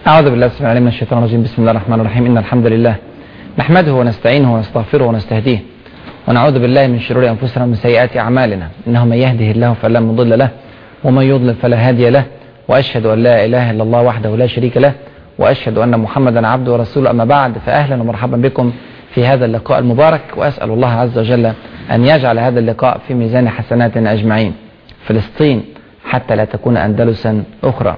أعوذ بالله السميع العليم من الشيطان الرجيم بسم الله الرحمن الرحيم إن الحمد لله نحمده ونستعينه ونستغفره ونستهديه ونعوذ بالله من شرور أنفسنا ومن سيئات أعمالنا إنه من يهده الله فلا مضل له ومن يضلل فلا هادي له وأشهد أن لا إله إلا الله وحده لا شريك له وأشهد أن محمدا عبده ورسوله أما بعد فأهلا ومرحبا بكم في هذا اللقاء المبارك وأسأل الله عز وجل أن يجعل هذا اللقاء في ميزان حسناتنا أجمعين فلسطين حتى لا تكون أندلسا أخرى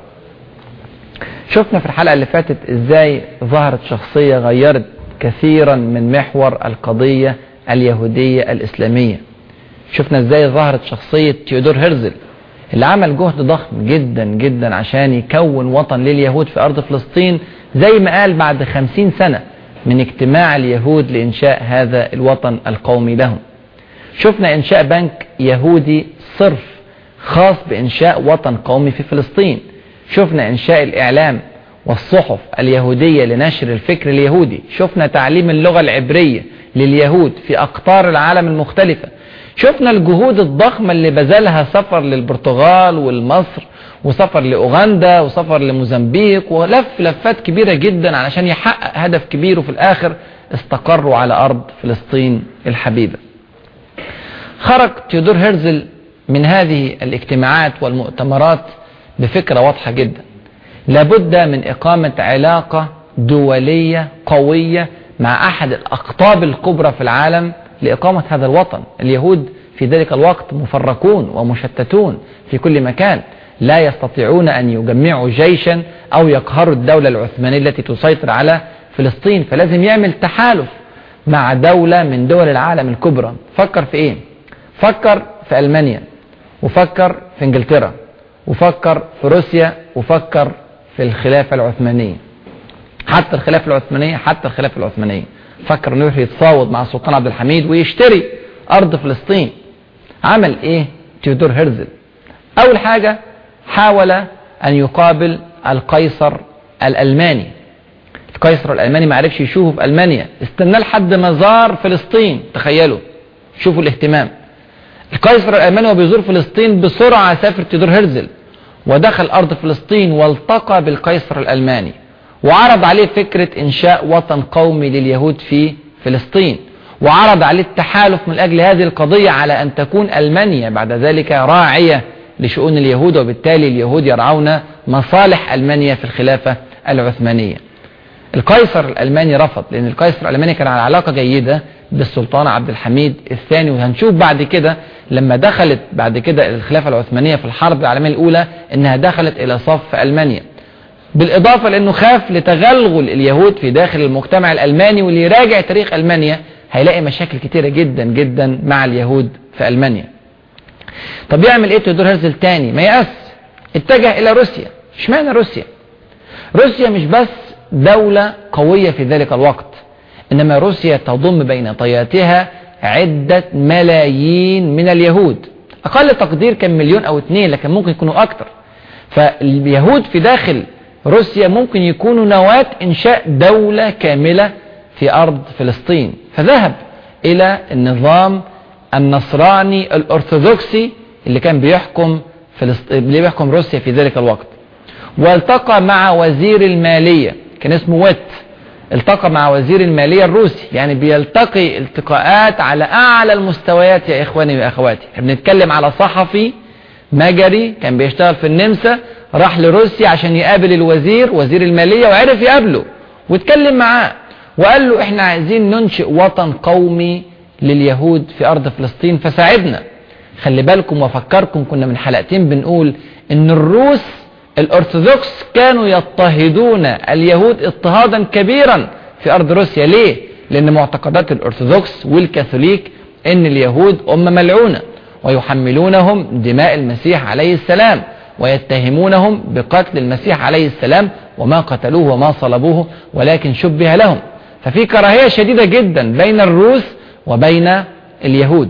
شفنا في الحلقة اللي فاتت ازاي ظهرت شخصية غيرت كثيرا من محور القضية اليهودية الإسلامية شفنا ازاي ظهرت شخصية تيودور هرزل اللي عمل جهد ضخم جدا جدا عشان يكون وطن لليهود في أرض فلسطين زي ما قال بعد خمسين سنة من اجتماع اليهود لإنشاء هذا الوطن القومي لهم شفنا إنشاء بنك يهودي صرف خاص بإنشاء وطن قومي في فلسطين شفنا إنشاء الإعلام والصحف اليهودية لنشر الفكر اليهودي شفنا تعليم اللغة العبرية لليهود في أقطار العالم المختلفة شفنا الجهود الضخمة اللي بذلها سفر للبرتغال والمصر وسفر لأوغندا وسفر لموزمبيق ولف لفات كبيرة جدا علشان يحقق هدف كبير وفي الآخر استقروا على أرض فلسطين الحبيبة خرج تيودور هرزل من هذه الاجتماعات والمؤتمرات بفكرة واضحة جدا لابد من إقامة علاقة دولية قوية مع أحد الأقطاب الكبرى في العالم لإقامة هذا الوطن اليهود في ذلك الوقت مفرقون ومشتتون في كل مكان لا يستطيعون أن يجمعوا جيشا أو يقهروا الدولة العثمانية التي تسيطر على فلسطين فلازم يعمل تحالف مع دولة من دول العالم الكبرى فكر في إيه فكر في ألمانيا وفكر في انجلترا وفكر في روسيا وفكر في الخلافة العثمانية حتى الخلافة العثمانية حتى الخلافة العثمانية فكر انه يروح يتفاوض مع السلطان عبد الحميد ويشتري ارض فلسطين عمل ايه تيودور هرزل اول حاجة حاول ان يقابل القيصر الالماني القيصر الالماني ما عرفش يشوفه في المانيا استناه لحد ما زار فلسطين تخيلوا شوفوا الاهتمام القيصر الالماني وهو بيزور فلسطين بسرعة سافر تيودور هرزل ودخل أرض فلسطين والتقى بالقيصر الألماني وعرض عليه فكرة إنشاء وطن قومي لليهود في فلسطين وعرض عليه التحالف من أجل هذه القضية على أن تكون ألمانيا بعد ذلك راعية لشؤون اليهود وبالتالي اليهود يرعون مصالح ألمانيا في الخلافة العثمانية القيصر الألماني رفض لأن القيصر الألماني كان على علاقة جيدة بالسلطان عبد الحميد الثاني وهنشوف بعد كده لما دخلت بعد كده الخلافة العثمانية في الحرب العالمية الأولى إنها دخلت إلى صف ألمانيا بالإضافة لأنه خاف لتغلغل اليهود في داخل المجتمع الألماني واللي يراجع تاريخ ألمانيا هيلاقي مشاكل كتيرة جدا جدا مع اليهود في ألمانيا طب يعمل إيه تيودور هرزل تاني ما يأس اتجه إلى روسيا اشمعنى روسيا روسيا مش بس دولة قوية في ذلك الوقت إنما روسيا تضم بين طياتها عدة ملايين من اليهود أقل تقدير كان مليون أو اتنين لكن ممكن يكونوا أكتر فاليهود في داخل روسيا ممكن يكونوا نواة إنشاء دولة كاملة في أرض فلسطين فذهب إلى النظام النصراني الأرثوذكسي اللي كان بيحكم فلسطين اللي بيحكم روسيا في ذلك الوقت والتقى مع وزير المالية كان اسمه ويت التقى مع وزير المالية الروسي يعني بيلتقي التقاءات على أعلى المستويات يا إخواني وأخواتي بنتكلم على صحفي مجري كان بيشتغل في النمسا راح لروسيا عشان يقابل الوزير وزير المالية وعرف يقابله واتكلم معاه وقال له احنا عايزين ننشئ وطن قومي لليهود في أرض فلسطين فساعدنا خلي بالكم وفكركم كنا من حلقتين بنقول ان الروس الأرثوذكس كانوا يضطهدون اليهود اضطهادا كبيرا في أرض روسيا ليه؟ لأن معتقدات الأرثوذكس والكاثوليك أن اليهود أمة ملعونة ويحملونهم دماء المسيح عليه السلام ويتهمونهم بقتل المسيح عليه السلام وما قتلوه وما صلبوه ولكن شبه لهم ففي كراهية شديدة جدا بين الروس وبين اليهود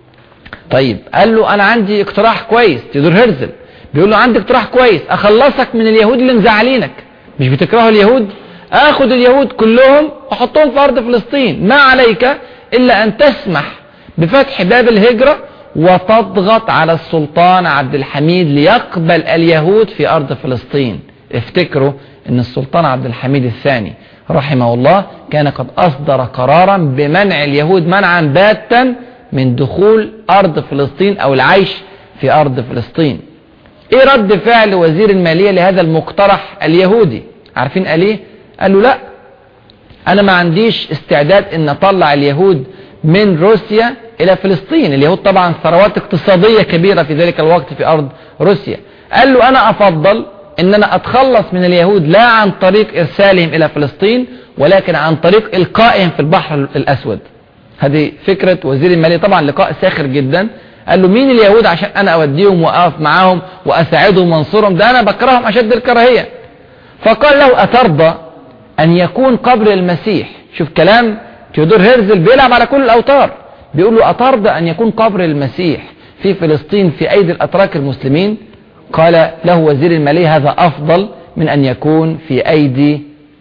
طيب قال له أنا عندي اقتراح كويس تيودور هرزل بيقول له عندي اقتراح كويس اخلصك من اليهود اللي مزعلينك مش بتكرهوا اليهود اخد اليهود كلهم واحطهم في ارض فلسطين ما عليك الا ان تسمح بفتح باب الهجرة وتضغط على السلطان عبد الحميد ليقبل اليهود في ارض فلسطين افتكروا ان السلطان عبد الحميد الثاني رحمه الله كان قد أصدر قرارا بمنع اليهود منعا باتا من دخول أرض فلسطين أو العيش في أرض فلسطين ايه رد فعل وزير المالية لهذا المقترح اليهودي عارفين قال ايه قال له لا انا ما عنديش استعداد ان اطلع اليهود من روسيا الى فلسطين اليهود طبعا ثروات اقتصادية كبيرة في ذلك الوقت في ارض روسيا قال له انا افضل ان انا اتخلص من اليهود لا عن طريق ارسالهم الى فلسطين ولكن عن طريق القائهم في البحر الاسود هذه فكرة وزير المالية طبعا لقاء ساخر جدا قال له مين اليهود عشان انا اوديهم واقف معاهم واساعدهم وانصرهم ده انا بكرههم اشد الكراهية فقال له اترضى ان يكون قبر المسيح شوف كلام تيودور هيرزل بيلعب على كل الاوتار بيقول له اترضى ان يكون قبر المسيح في فلسطين في ايدي الاتراك المسلمين قال له وزير المالية هذا افضل من ان يكون في ايدي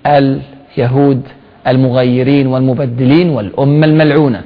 اليهود المغيرين والمبدلين والامة الملعونة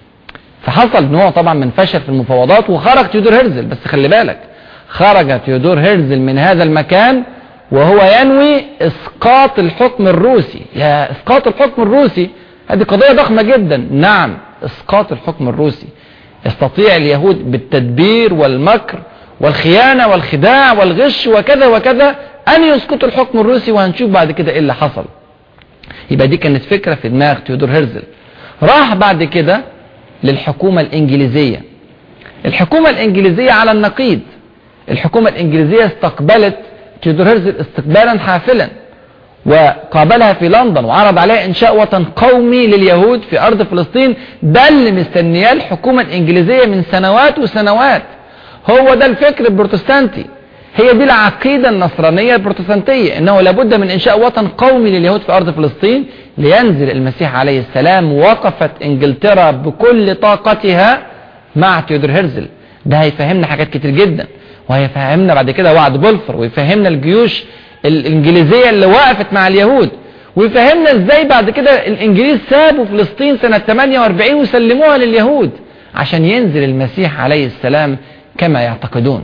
فحصل نوع طبعا من فشل في المفاوضات وخرج تيودور هيرزل بس خلي بالك خرج تيودور هيرزل من هذا المكان وهو ينوي اسقاط الحكم الروسي يا اسقاط الحكم الروسي هذه قضية ضخمة جدا نعم اسقاط الحكم الروسي يستطيع اليهود بالتدبير والمكر والخيانة والخداع والغش وكذا وكذا ان يسقطوا الحكم الروسي وهنشوف بعد كده ايه اللي حصل يبقى دي كانت فكرة في دماغ تيودور هيرزل راح بعد كده للحكومة الإنجليزية الحكومة الإنجليزية على النقيض الحكومة الإنجليزية استقبلت تيودور هيرزل استقبالا حافلا وقابلها في لندن وعرض عليها إنشاء وطن قومي لليهود في أرض فلسطين ده اللي مستنياه الحكومة الإنجليزية من سنوات وسنوات هو ده الفكر البروتستانتي هي دي العقيدة النصرانية البروتستانتية انه لابد من انشاء وطن قومي لليهود في ارض فلسطين لينزل المسيح عليه السلام وقفت انجلترا بكل طاقتها مع تيودور هيرزل ده هيفهمنا حاجات كتير جدا وهيفهمنا بعد كده وعد بولفر ويفهمنا الجيوش الانجليزية اللي وقفت مع اليهود ويفهمنا ازاي بعد كده الانجليز سابوا فلسطين سنة 48 وسلموها لليهود عشان ينزل المسيح عليه السلام كما يعتقدون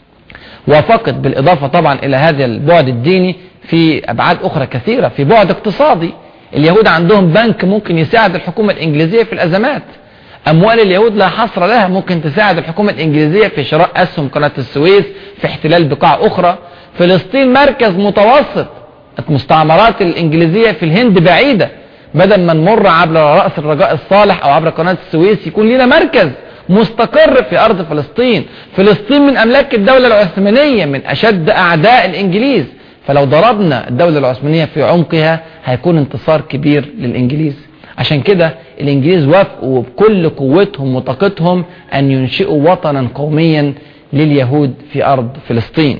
وفقط بالإضافة طبعا إلى هذا البعد الديني في أبعاد أخرى كثيرة في بعد اقتصادي اليهود عندهم بنك ممكن يساعد الحكومة الإنجليزية في الأزمات أموال اليهود لا حصر لها ممكن تساعد الحكومة الإنجليزية في شراء أسهم قناة السويس في احتلال بقاع أخرى فلسطين مركز متوسط المستعمرات الإنجليزية في الهند بعيدة بدل ما نمر عبر رأس الرجاء الصالح أو عبر قناة السويس يكون لنا مركز مستقر في أرض فلسطين فلسطين من أملاك الدولة العثمانية من أشد أعداء الإنجليز فلو ضربنا الدولة العثمانية في عمقها هيكون انتصار كبير للإنجليز عشان كده الإنجليز وافقوا بكل قوتهم وطاقتهم أن ينشئوا وطنا قوميا لليهود في أرض فلسطين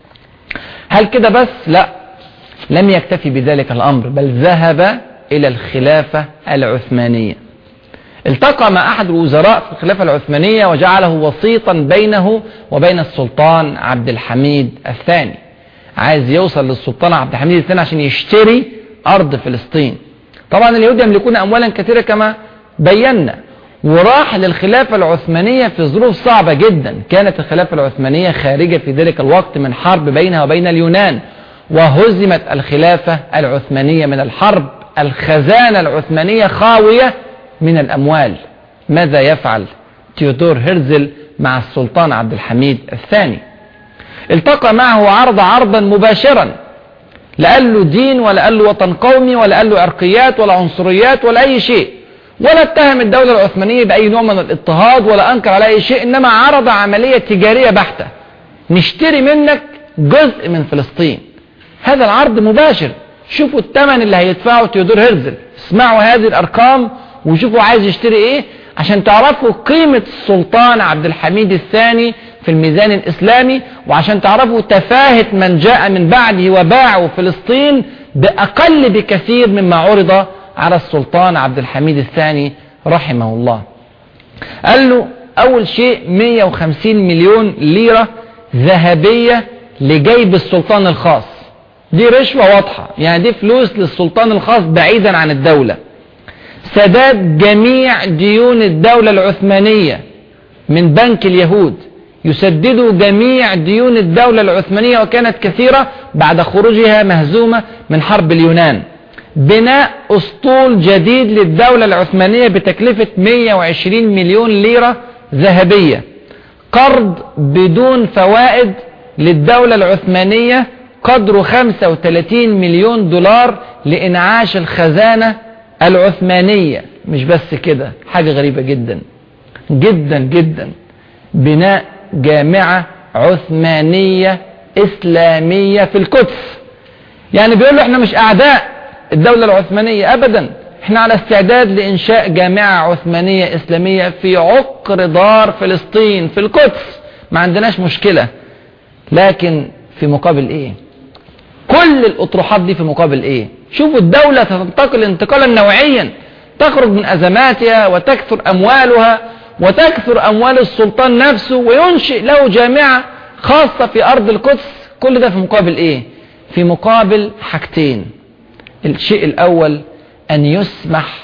هل كده بس لا لم يكتفي بذلك الأمر بل ذهب إلى الخلافة العثمانية التقى مع أحد الوزراء في الخلافة العثمانية وجعله وسيطا بينه وبين السلطان عبد الحميد الثاني عايز يوصل للسلطان عبد الحميد الثاني عشان يشتري أرض فلسطين طبعا اليهود يملكون أموالا كثيرة كما بينا وراح للخلافة العثمانية في ظروف صعبة جدا كانت الخلافة العثمانية خارجة في ذلك الوقت من حرب بينها وبين اليونان وهزمت الخلافة العثمانية من الحرب الخزانة العثمانية خاوية من الأموال ماذا يفعل تيودور هرزل مع السلطان عبد الحميد الثاني التقى معه وعرض عرضا مباشرا لا قال له دين ولا قال له وطن قومي ولا قال له عرقيات ولا عنصريات ولا أي شيء ولا اتهم الدولة العثمانية بأي نوع من الاضطهاد ولا أنكر على أي شيء إنما عرض عملية تجارية بحتة نشتري منك جزء من فلسطين هذا العرض مباشر شوفوا الثمن اللي هيدفعه تيودور هرزل اسمعوا هذه الأرقام وشوفوا عايز يشتري ايه عشان تعرفوا قيمة السلطان عبد الحميد الثاني في الميزان الإسلامي وعشان تعرفوا تفاهة من جاء من بعده وباعوا فلسطين بأقل بكثير مما عرض على السلطان عبد الحميد الثاني رحمه الله قال له أول شيء 150 مليون ليرة ذهبية لجيب السلطان الخاص دي رشوة واضحة يعني دي فلوس للسلطان الخاص بعيدا عن الدولة سداد جميع ديون الدولة العثمانية من بنك اليهود يسددوا جميع ديون الدولة العثمانية وكانت كثيرة بعد خروجها مهزومة من حرب اليونان بناء أسطول جديد للدولة العثمانية بتكلفة 120 مليون ليرة ذهبية قرض بدون فوائد للدولة العثمانية قدره 35 مليون دولار لإنعاش الخزانة العثمانية مش بس كده حاجة غريبة جدا جدا جدا بناء جامعة عثمانية إسلامية في القدس يعني بيقول له احنا مش أعداء الدولة العثمانية أبدا احنا على استعداد لإنشاء جامعة عثمانية إسلامية في عقر دار فلسطين في القدس ما عندناش مشكلة لكن في مقابل ايه كل الأطروحات دي في مقابل ايه شوفوا الدولة تنتقل انتقالا نوعيا تخرج من أزماتها وتكثر أموالها وتكثر أموال السلطان نفسه وينشئ له جامعة خاصة في أرض القدس كل ده في مقابل إيه في مقابل حاجتين الشيء الأول أن يسمح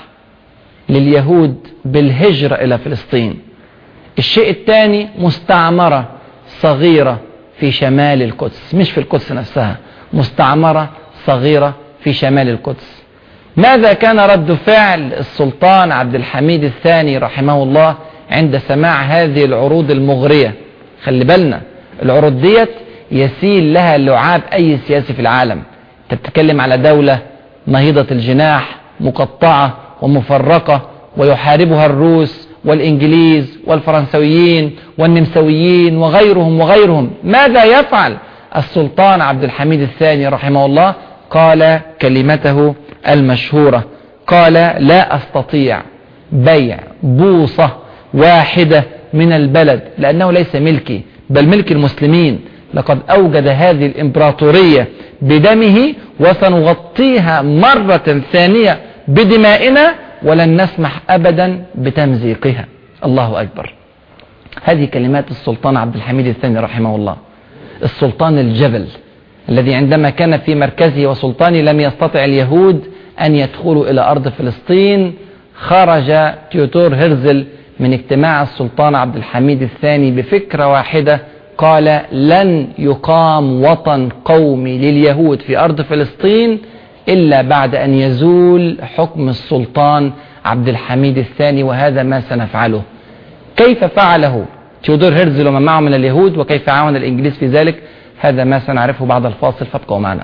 لليهود بالهجرة إلى فلسطين الشيء الثاني مستعمرة صغيرة في شمال القدس مش في القدس نفسها مستعمرة صغيرة في شمال القدس ماذا كان رد فعل السلطان عبد الحميد الثاني رحمه الله عند سماع هذه العروض المغرية خلي بالنا العروض ديت يسيل لها لعاب أي سياسي في العالم تتكلم على دولة نهيضة الجناح مقطعة ومفرقة ويحاربها الروس والإنجليز والفرنسويين والنمساويين وغيرهم وغيرهم ماذا يفعل السلطان عبد الحميد الثاني رحمه الله قال كلمته المشهورة قال لا أستطيع بيع بوصة واحدة من البلد لأنه ليس ملكي بل ملك المسلمين لقد أوجد هذه الإمبراطورية بدمه وسنغطيها مرة ثانية بدمائنا ولن نسمح أبدا بتمزيقها الله أكبر هذه كلمات السلطان عبد الحميد الثاني رحمه الله السلطان الجبل الذي عندما كان في مركزه وسلطانه لم يستطع اليهود أن يدخلوا إلى أرض فلسطين خرج تيوتور هرزل من اجتماع السلطان عبد الحميد الثاني بفكرة واحدة قال لن يقام وطن قومي لليهود في أرض فلسطين إلا بعد أن يزول حكم السلطان عبد الحميد الثاني وهذا ما سنفعله كيف فعله تيودور هرزل ومن معه من اليهود وكيف عاون الإنجليز في ذلك هذا ما سنعرفه بعد الفاصل فابقوا معنا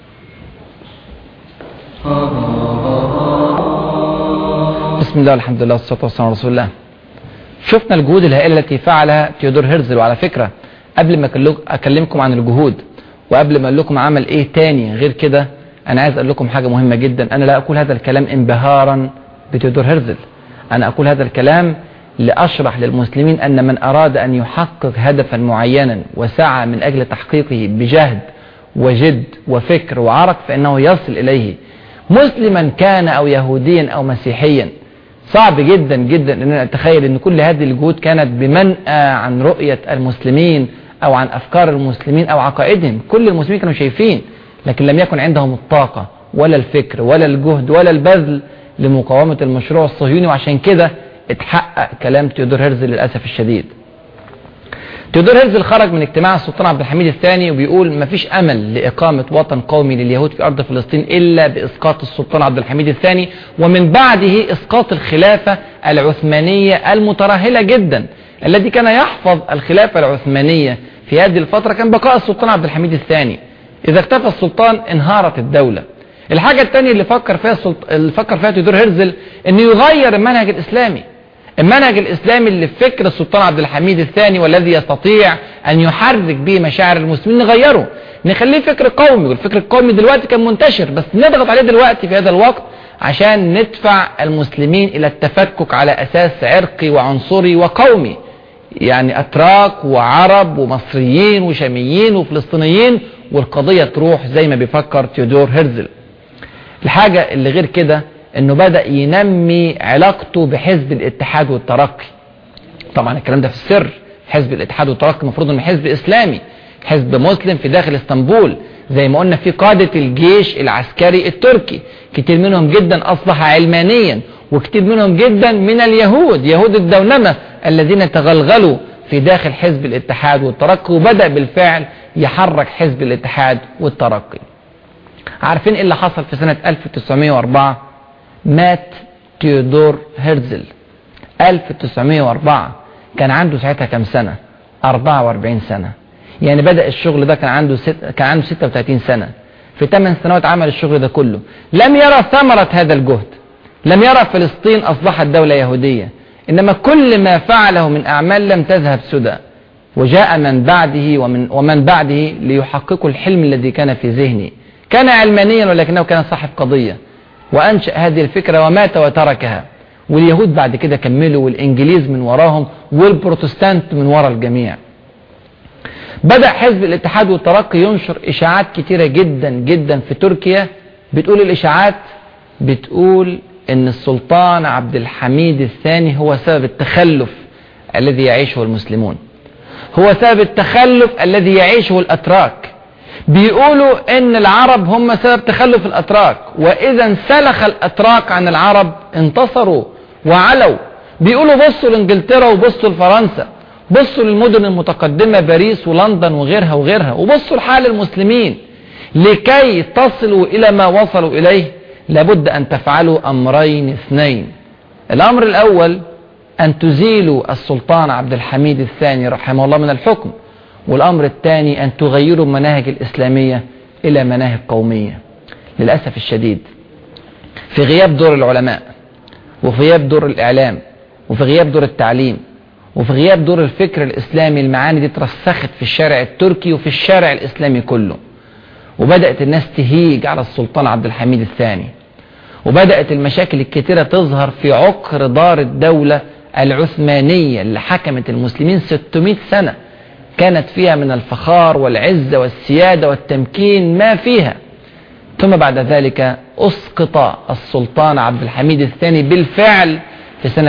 بسم الله والحمد لله والصلاة والسلام على رسول الله شفنا الجهود الهائلة التي فعلها تيودور هرزل وعلى فكرة قبل ما أكلمكم عن الجهود وقبل ما أقول لكم عمل إيه تاني غير كده أنا عايز أقول لكم حاجة مهمة جدا أنا لا أقول هذا الكلام انبهارا بتيودور هرزل أنا أقول هذا الكلام لأشرح للمسلمين أن من أراد أن يحقق هدفا معينا وسعى من أجل تحقيقه بجهد وجد وفكر وعرق فإنه يصل إليه مسلما كان أو يهوديا أو مسيحيا صعب جدا جدا أن نتخيل أن كل هذه الجهود كانت بمنأى عن رؤية المسلمين أو عن أفكار المسلمين أو عقائدهم كل المسلمين كانوا شايفين لكن لم يكن عندهم الطاقة ولا الفكر ولا الجهد ولا البذل لمقاومة المشروع الصهيوني وعشان كده اتحقق كلام تيودور هرزل للأسف الشديد تيودور هرزل خرج من اجتماع السلطان عبد الحميد الثاني وبيقول مفيش أمل لإقامة وطن قومي لليهود في أرض فلسطين إلا بإسقاط السلطان عبد الحميد الثاني ومن بعده إسقاط الخلافة العثمانية المترهلة جدا الذي كان يحفظ الخلافة العثمانية في هذه الفترة كان بقاء السلطان عبد الحميد الثاني إذا اختفى السلطان انهارت الدولة الحاجة الثانية اللي فكر فيها السلط... اللي فكر فيها تيودور هرزل انه يغير المنهج الاسلامي المنهج الإسلامي اللي في فكر السلطان عبد الحميد الثاني والذي يستطيع أن يحرك به مشاعر المسلمين نغيره نخليه فكر قومي والفكر القومي دلوقتي كان منتشر بس نضغط عليه دلوقتي في هذا الوقت عشان ندفع المسلمين إلى التفكك على أساس عرقي وعنصري وقومي يعني أتراك وعرب ومصريين وشاميين وفلسطينيين والقضية تروح زي ما بيفكر تيودور هرزل الحاجة اللي غير كده انه بدأ ينمي علاقته بحزب الاتحاد والترقي طبعا الكلام ده في السر حزب الاتحاد والترقي المفروض انه حزب اسلامي حزب مسلم في داخل اسطنبول زي ما قلنا في قادة الجيش العسكري التركي كتير منهم جدا اصبح علمانيا وكتير منهم جدا من اليهود يهود الدونمة الذين تغلغلوا في داخل حزب الاتحاد والترقي وبدأ بالفعل يحرك حزب الاتحاد والترقي عارفين ايه اللي حصل في سنة 1904 مات تيودور هرزل 1904 كان عنده ساعتها كم سنة 44 سنة يعني بدأ الشغل ده كان عنده ست... كان عنده 36 سنة في 8 سنوات عمل الشغل ده كله لم يرى ثمرة هذا الجهد لم يرى فلسطين أصبحت دولة يهودية إنما كل ما فعله من أعمال لم تذهب سدى وجاء من بعده ومن, ومن بعده ليحققوا الحلم الذي كان في ذهنه كان علمانيا ولكنه كان صاحب قضية وأنشأ هذه الفكرة ومات وتركها واليهود بعد كده كملوا والإنجليز من وراهم والبروتستانت من وراء الجميع بدأ حزب الاتحاد والترقي ينشر إشاعات كتيرة جدا جدا في تركيا بتقول الإشاعات بتقول ان السلطان عبد الحميد الثاني هو سبب التخلف الذي يعيشه المسلمون هو سبب التخلف الذي يعيشه الأتراك بيقولوا ان العرب هم سبب تخلف الأتراك وإذا انسلخ الأتراك عن العرب انتصروا وعلوا بيقولوا بصوا لانجلترا وبصوا لفرنسا بصوا للمدن المتقدمة باريس ولندن وغيرها وغيرها وبصوا لحال المسلمين لكي تصلوا إلى ما وصلوا إليه لابد أن تفعلوا أمرين اثنين الأمر الأول أن تزيلوا السلطان عبد الحميد الثاني رحمه الله من الحكم والأمر الثاني أن تغيروا المناهج الإسلامية إلى مناهج قومية للأسف الشديد في غياب دور العلماء وفي غياب دور الإعلام وفي غياب دور التعليم وفي غياب دور الفكر الإسلامي المعاني دي ترسخت في الشارع التركي وفي الشارع الإسلامي كله وبدأت الناس تهيج على السلطان عبد الحميد الثاني وبدأت المشاكل الكتيرة تظهر في عقر دار الدولة العثمانية اللي حكمت المسلمين 600 سنة كانت فيها من الفخار والعزة والسيادة والتمكين ما فيها ثم بعد ذلك أسقط السلطان عبد الحميد الثاني بالفعل في سنة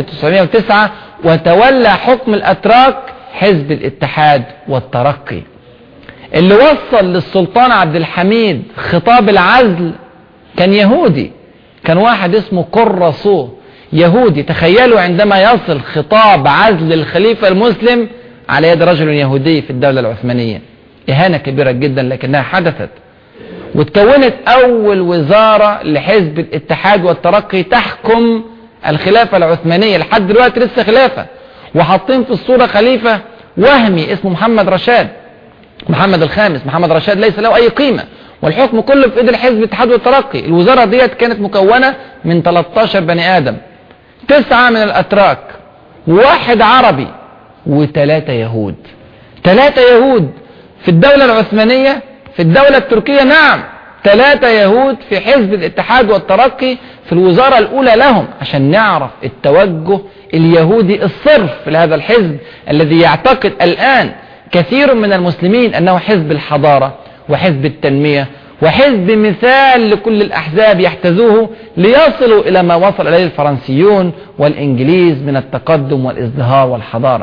1909 وتولى حكم الأتراك حزب الاتحاد والترقي اللي وصل للسلطان عبد الحميد خطاب العزل كان يهودي كان واحد اسمه قرصو يهودي تخيلوا عندما يصل خطاب عزل الخليفة المسلم على يد رجل يهودي في الدولة العثمانية إهانة كبيرة جدا لكنها حدثت وتكونت أول وزارة لحزب الاتحاد والترقي تحكم الخلافة العثمانية لحد دلوقتي لسه خلافة وحاطين في الصورة خليفة وهمي اسمه محمد رشاد محمد الخامس محمد رشاد ليس له أي قيمة والحكم كله في ايد الحزب الاتحاد والترقي الوزارة ديت كانت مكونة من 13 بني آدم تسعة من الأتراك واحد عربي وثلاثة يهود ثلاثة يهود في الدولة العثمانية في الدولة التركية نعم ثلاثة يهود في حزب الاتحاد والترقي في الوزارة الأولى لهم عشان نعرف التوجه اليهودي الصرف لهذا الحزب الذي يعتقد الآن كثير من المسلمين أنه حزب الحضارة وحزب التنمية وحزب مثال لكل الأحزاب يحتذوه ليصلوا إلى ما وصل إليه الفرنسيون والإنجليز من التقدم والازدهار والحضارة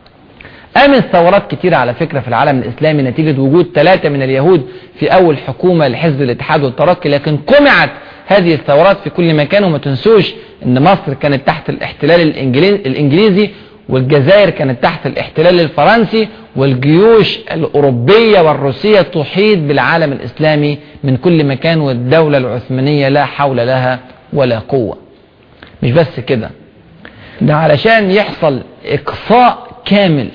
قامت ثورات كتيرة على فكرة في العالم الإسلامي نتيجة وجود ثلاثة من اليهود في أول حكومة لحزب الاتحاد والترقي لكن قمعت هذه الثورات في كل مكان وما تنسوش أن مصر كانت تحت الاحتلال الإنجليزي والجزائر كانت تحت الاحتلال الفرنسي والجيوش الأوروبية والروسية تحيط بالعالم الإسلامي من كل مكان والدولة العثمانية لا حول لها ولا قوة مش بس كده ده علشان يحصل إقصاء كامل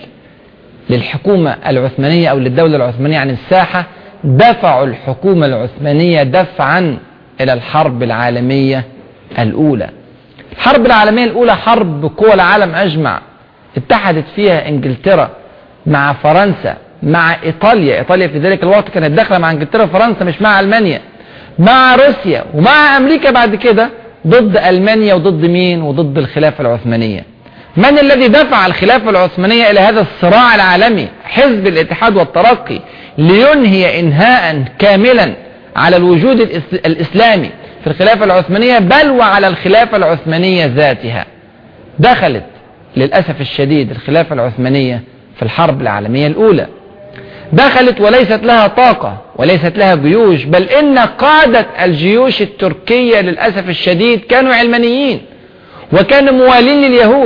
للحكومة العثمانية أو للدولة العثمانية عن الساحة دفعوا الحكومة العثمانية دفعا إلى الحرب العالمية الأولى الحرب العالمية الأولى حرب قوى العالم أجمع اتحدت فيها انجلترا مع فرنسا مع ايطاليا ايطاليا في ذلك الوقت كانت داخله مع انجلترا وفرنسا مش مع المانيا مع روسيا ومع امريكا بعد كده ضد المانيا وضد مين وضد الخلافه العثمانيه من الذي دفع الخلافه العثمانيه الى هذا الصراع العالمي حزب الاتحاد والترقي لينهي انهاء كاملا على الوجود الاسلامي في الخلافه العثمانيه بل وعلى الخلافه العثمانيه ذاتها دخلت للأسف الشديد الخلافة العثمانية في الحرب العالمية الأولى دخلت وليست لها طاقة وليست لها جيوش بل إن قادة الجيوش التركية للأسف الشديد كانوا علمانيين وكانوا موالين لليهود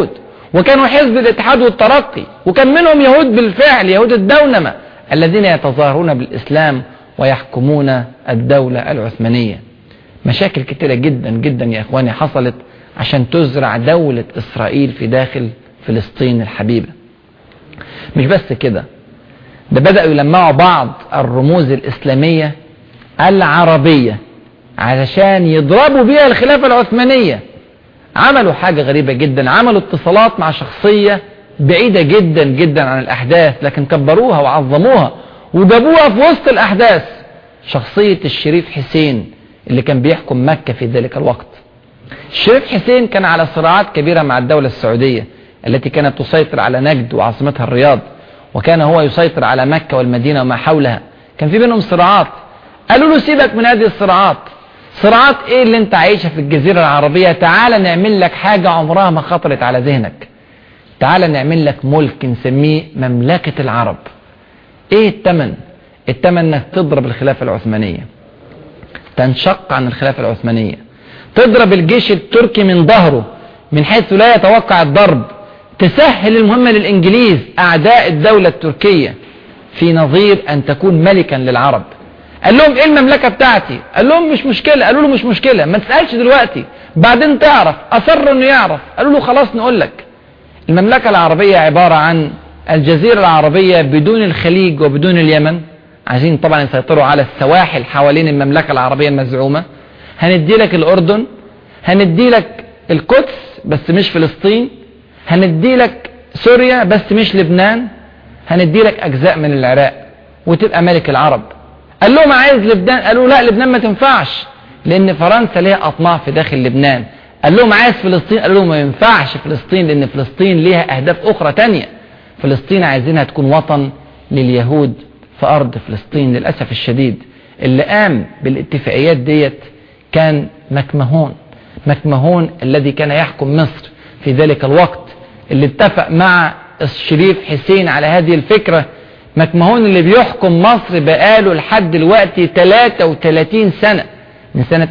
وكانوا حزب الاتحاد والترقي وكان منهم يهود بالفعل يهود الدونمة الذين يتظاهرون بالإسلام ويحكمون الدولة العثمانية مشاكل كتيرة جدا جدا يا إخواني حصلت عشان تزرع دولة إسرائيل في داخل فلسطين الحبيبة مش بس كده ده بدأوا يلمعوا بعض الرموز الإسلامية العربية علشان يضربوا بيها الخلافة العثمانية عملوا حاجة غريبة جدا عملوا اتصالات مع شخصية بعيدة جدا جدا عن الأحداث لكن كبروها وعظموها وجابوها في وسط الأحداث شخصية الشريف حسين اللي كان بيحكم مكة في ذلك الوقت الشريف حسين كان على صراعات كبيرة مع الدولة السعودية التي كانت تسيطر على نجد وعاصمتها الرياض وكان هو يسيطر على مكة والمدينة وما حولها كان في بينهم صراعات قالوا له سيبك من هذه الصراعات صراعات ايه اللي انت عايشها في الجزيرة العربية تعال نعمل لك حاجة عمرها ما خطرت على ذهنك تعال نعمل لك ملك نسميه مملكة العرب ايه التمن التمن انك تضرب الخلافة العثمانية تنشق عن الخلافة العثمانية تضرب الجيش التركي من ظهره من حيث لا يتوقع الضرب تسهل المهمة للإنجليز أعداء الدولة التركية في نظير أن تكون ملكا للعرب قال لهم ايه المملكة بتاعتي قال لهم مش مشكلة قالوا له مش مشكلة ما تسألش دلوقتي بعدين تعرف أصر انه يعرف قالوا له خلاص نقول لك المملكة العربية عبارة عن الجزيرة العربية بدون الخليج وبدون اليمن عايزين طبعا يسيطروا على السواحل حوالين المملكة العربية المزعومة هندي لك الأردن هندي لك القدس بس مش فلسطين هندي لك سوريا بس مش لبنان هندي لك أجزاء من العراق وتبقى ملك العرب قال لهم عايز لبنان قالوا لا لبنان ما تنفعش لأن فرنسا ليها أطماع في داخل لبنان قال لهم عايز فلسطين قالوا لهم ما ينفعش فلسطين لأن فلسطين ليها أهداف أخرى تانية فلسطين عايزينها تكون وطن لليهود في أرض فلسطين للأسف الشديد اللي قام بالاتفاقيات ديت كان مكمهون مكمهون الذي كان يحكم مصر في ذلك الوقت اللي اتفق مع الشريف حسين على هذه الفكرة مكمهون اللي بيحكم مصر بقاله لحد دلوقتي 33 سنة من سنة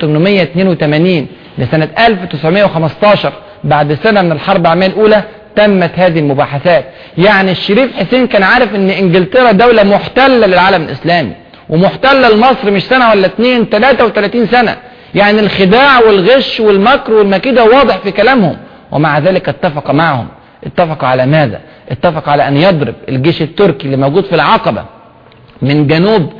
1882 لسنة 1915 بعد سنة من الحرب العالمية الأولى تمت هذه المباحثات يعني الشريف حسين كان عارف ان انجلترا دولة محتلة للعالم الاسلامي ومحتلة لمصر مش سنة ولا اتنين 33 سنة يعني الخداع والغش والمكر والمكيدة واضح في كلامهم ومع ذلك اتفق معهم اتفق على ماذا اتفق على ان يضرب الجيش التركي اللي موجود في العقبة من جنوب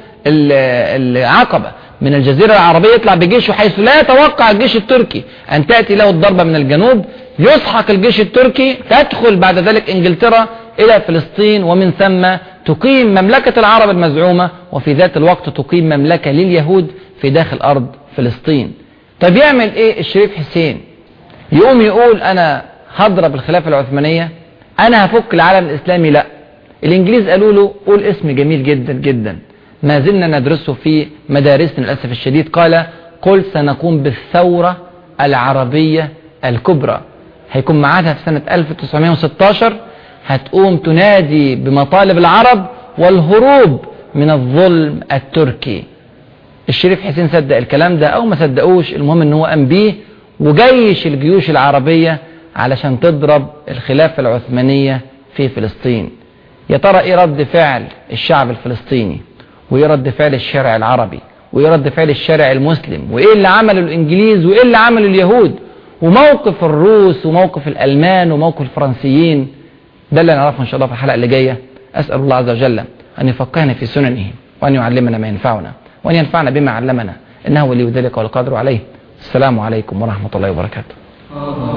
العقبة من الجزيرة العربية يطلع بجيشه حيث لا يتوقع الجيش التركي أن تأتي له الضربة من الجنوب يسحق الجيش التركي تدخل بعد ذلك إنجلترا إلى فلسطين ومن ثم تقيم مملكة العرب المزعومة وفي ذات الوقت تقيم مملكة لليهود في داخل أرض فلسطين طب يعمل إيه الشريف حسين يقوم يقول أنا هضرب الخلافة العثمانية أنا هفك العالم الإسلامي لا الإنجليز قالوا له قول اسم جميل جدا جدا ما زلنا ندرسه في مدارسنا للأسف الشديد قال قل سنقوم بالثورة العربية الكبرى هيكون معادها في سنة 1916 هتقوم تنادي بمطالب العرب والهروب من الظلم التركي الشريف حسين صدق الكلام ده او ما صدقوش المهم ان هو قام بيه وجيش الجيوش العربية علشان تضرب الخلافة العثمانية في فلسطين يا ترى ايه رد فعل الشعب الفلسطيني وايه رد فعل الشارع العربي وايه رد فعل الشارع المسلم وايه اللي عمله الانجليز وايه اللي عمله اليهود وموقف الروس وموقف الالمان وموقف الفرنسيين ده اللي نعرفه ان شاء الله في الحلقة اللي جاية اسأل الله عز وجل ان يفقهنا في سننه وان يعلمنا ما ينفعنا وان ينفعنا بما علمنا انه ولي ذلك والقادر عليه السلام عليكم ورحمة الله وبركاته